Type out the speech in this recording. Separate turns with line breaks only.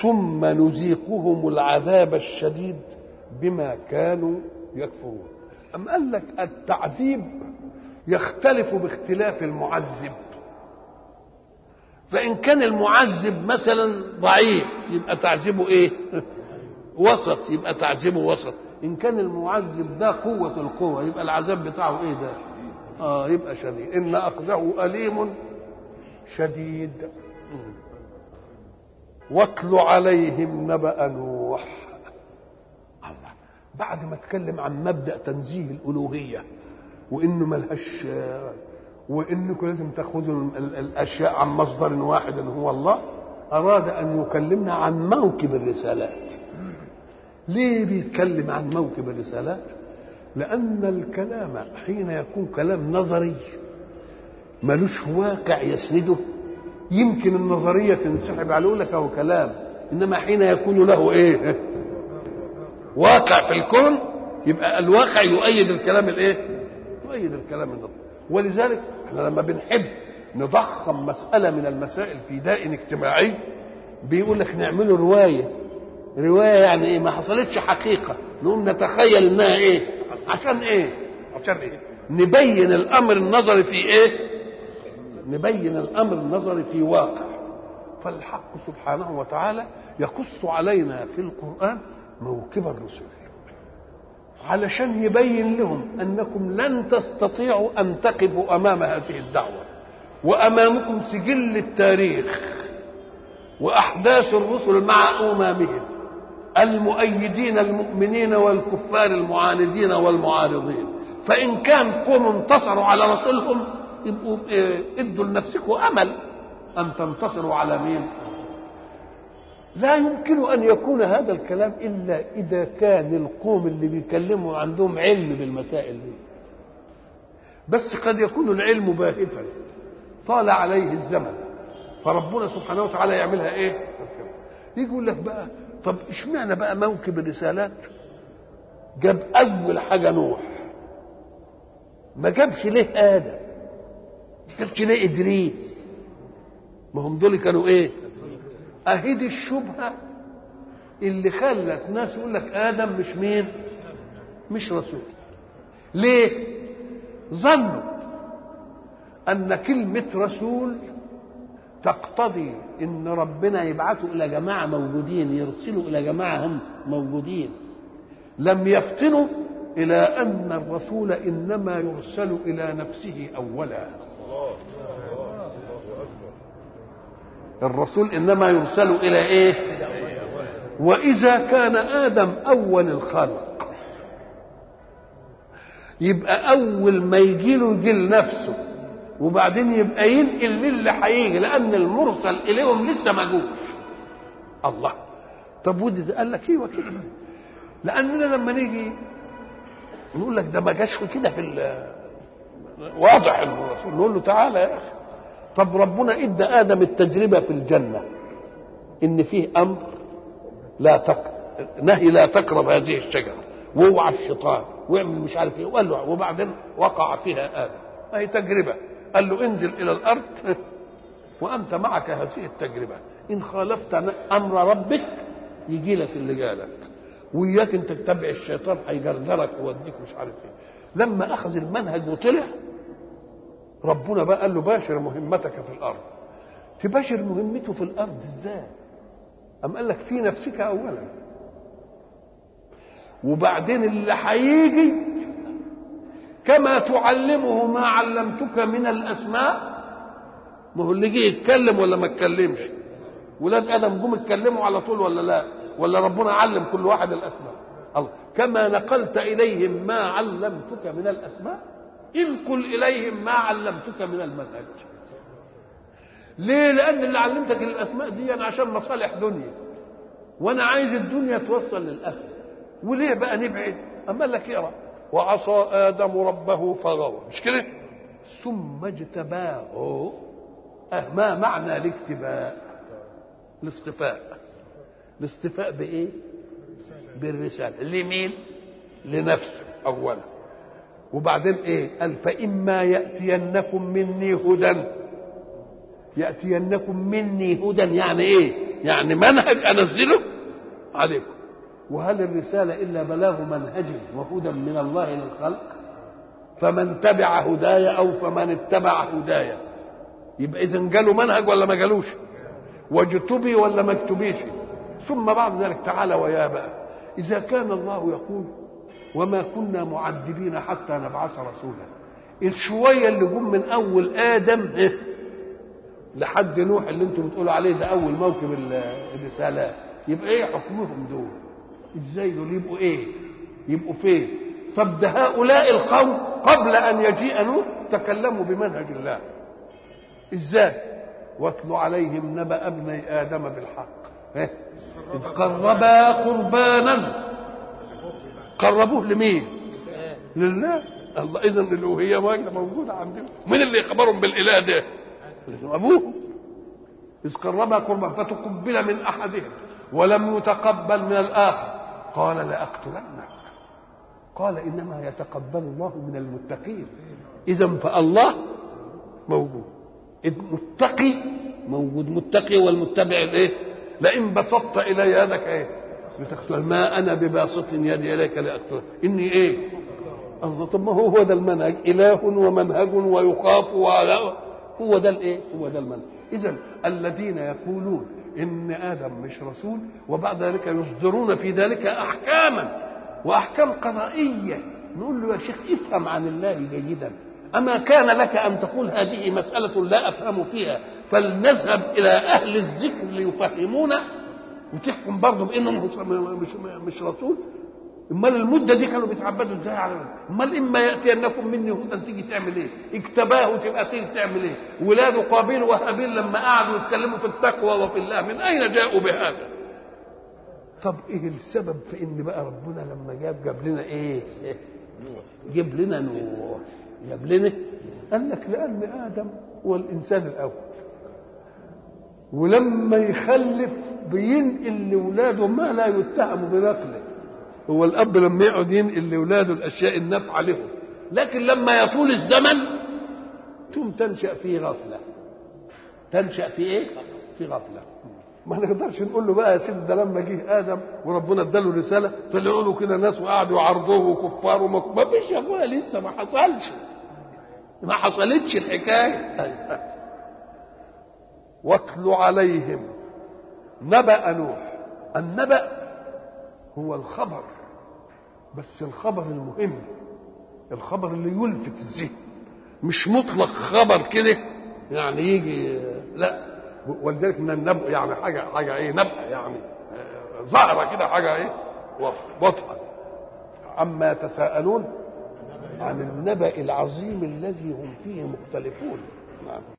ثم نذيقهم العذاب الشديد بما كانوا يكفرون أم قال لك التعذيب يختلف باختلاف المعذب فإن كان المعذب مثلا ضعيف يبقى تعذيبه إيه؟ وسط يبقى تعذيبه وسط إن كان المعذب ده قوة القوة يبقى العذاب بتاعه إيه ده؟ آه يبقى شديد إن أخذه أليم شديد واتل عليهم نبأ نوح الله بعد ما اتكلم عن مبدأ تنزيه الألوهية وإنه ملهاش وإنكم لازم تأخذوا الأشياء عن مصدر واحد هو الله أراد أن يكلمنا عن موكب الرسالات ليه بيتكلم عن موكب الرسالات لأن الكلام حين يكون كلام نظري ملوش واقع يسنده يمكن النظرية تنسحب على لك هو كلام إنما حين يكون له إيه واقع في الكون يبقى الواقع يؤيد الكلام الإيه يؤيد الكلام النظري ولذلك احنا لما بنحب نضخم مسألة من المسائل في داء اجتماعي بيقول لك نعمله رواية رواية يعني ايه ما حصلتش حقيقة نقوم نتخيل انها ايه عشان ايه عشان ايه نبين الامر النظري في ايه نبين الامر النظري في واقع فالحق سبحانه وتعالى يقص علينا في القرآن موكب الرسل علشان يبين لهم انكم لن تستطيعوا ان تقفوا امام هذه الدعوه وامامكم سجل التاريخ واحداث الرسل مع اممهم المؤيدين المؤمنين والكفار المعاندين والمعارضين فان كان قوم انتصروا على رسولهم يبقوا ادوا لنفسكم امل ان تنتصروا على مين لا يمكن ان يكون هذا الكلام الا اذا كان القوم اللي بيكلموا عندهم علم بالمسائل دي بس قد يكون العلم باهتا طال عليه الزمن فربنا سبحانه وتعالى يعملها ايه يجي يقول لك بقى طب اشمعنى بقى موكب الرسالات جاب اول حاجه نوح ما جابش ليه ادم ما جابش ليه ادريس ما هم دول كانوا ايه اهي دي الشبهه اللي خلت ناس يقول لك ادم مش مين مش رسول ليه ظنوا ان كلمه رسول تقتضي ان ربنا يبعثه الى جماعه موجودين يرسلوا الى جماعه هم موجودين لم يفطنوا الى ان الرسول انما يرسل الى نفسه اولا الرسول انما يرسل الى ايه واذا كان ادم اول الخلق يبقى اول ما يجي له يجي لنفسه وبعدين يبقى ينقل للي هيجي لان المرسل اليهم لسه ما جوش الله طب ودي قال لك ايوه كده لاننا لما نيجي نقول لك ده ما جاش كده في واضح الرسول نقول له تعالى يا اخي طب ربنا ادى ادم التجربه في الجنه ان فيه امر لا تق... نهي لا تقرب هذه الشجره واوعى الشيطان واعمل مش عارف ايه وقال له وبعدين وقع فيها ادم هي تجربه قال له انزل الى الارض وانت معك هذه التجربه ان خالفت امر ربك يجي لك اللي جالك وياك انت تتبع الشيطان هيجرجرك ويوديك مش عارف ايه لما اخذ المنهج وطلع ربنا بقى قال له باشر مهمتك في الارض تباشر مهمته في الارض ازاي أم قال لك في نفسك اولا وبعدين اللي هيجي كما تعلمه ما علمتك من الاسماء ما هو اللي جه يتكلم ولا ما اتكلمش ولاد ادم جم اتكلموا على طول ولا لا ولا ربنا علم كل واحد الاسماء الله كما نقلت اليهم ما علمتك من الاسماء انقل اليهم ما علمتك من المنهج ليه لان اللي علمتك الاسماء دي أنا عشان مصالح دنيا وانا عايز الدنيا توصل للاخره وليه بقى نبعد اما لك اقرا وعصى ادم ربه فغوى مش كده ثم اجتباه أه ما معنى الاجتباء الاصطفاء الاصطفاء بايه بالرساله لمين لنفسه اولا وبعدين ايه قال فاما ياتينكم مني هدى ياتينكم مني هدى يعني ايه يعني منهج انزله عليكم وهل الرساله الا بلاغ منهج وهدى من الله للخلق فمن تبع هدايا او فمن اتبع هدايا يبقى اذا جاله منهج ولا ما جالوش واجتبي ولا ما اكتبيش ثم بعد ذلك تعالى ويا بقى اذا كان الله يقول وما كنا معذبين حتى نبعث رسولا الشويه اللي جم من اول ادم إيه؟ لحد نوح اللي انتم بتقولوا عليه ده اول موكب الرسالات يبقى ايه حكمهم دول ازاي دول يبقوا ايه يبقوا فين طب ده هؤلاء القوم قبل ان يجيء نوح تكلموا بمنهج الله ازاي واتل عليهم نبأ ابني ادم بالحق إيه؟ اذ قربا قربانا قربوه لمين لله الله اذا الالوهيه واجده موجوده عندهم مين اللي يخبرهم بالاله ده ابوه اذ قربا قربا فتقبل من احدهم ولم يتقبل من الاخر قال لاقتلنك قال انما يتقبل الله من المتقين اذا فالله موجود المتقي موجود متقي والمتبع الايه لئن بسطت الي يدك ايه لتقتل ما انا بباسط يدي اليك لاقتلك اني ايه الله طب ما هو هو ده المنهج اله ومنهج ويخاف وعلى هو ده الايه هو ده المنهج اذا الذين يقولون ان ادم مش رسول وبعد ذلك يصدرون في ذلك احكاما واحكام قضائيه نقول له يا شيخ افهم عن الله جيدا اما كان لك ان تقول هذه مساله لا افهم فيها فلنذهب الى اهل الذكر ليفهمونا وتحكم برضه بانه مش مش, مش رسول امال المده دي كانوا بيتعبدوا ازاي على امال اما ياتينكم مني هدى تيجي تعمل ايه اجتباه تبقى تيجي تعمل ايه ولاد قابيل وهابيل لما قعدوا يتكلموا في التقوى وفي الله من اين جاءوا بهذا طب ايه السبب في ان بقى ربنا لما جاب جاب لنا ايه جاب لنا نوح جاب لنا قال لك لان ادم هو الانسان الاول ولما يخلف بينقل لاولاده ما لا يتهم بنقله هو الاب لما يقعد ينقل لاولاده الاشياء النافعه لهم لكن لما يطول الزمن ثم تنشا في غفله تنشا في ايه في غفله ما نقدرش نقول له بقى يا سيدي ده لما جه ادم وربنا اداله رساله طلعوا له كده ناس وقعدوا يعرضوه وكفار وما ما فيش يا اخويا لسه ما حصلش ما حصلتش الحكايه واتل عليهم نبأ نوح النبأ هو الخبر بس الخبر المهم الخبر اللي يلفت الذهن مش مطلق خبر كده يعني يجي لا ولذلك من النبأ يعني حاجه حاجه ايه نبأ يعني ظاهره كده حاجه ايه واضحه عما يتساءلون عن النبأ العظيم الذي هم فيه مختلفون نعم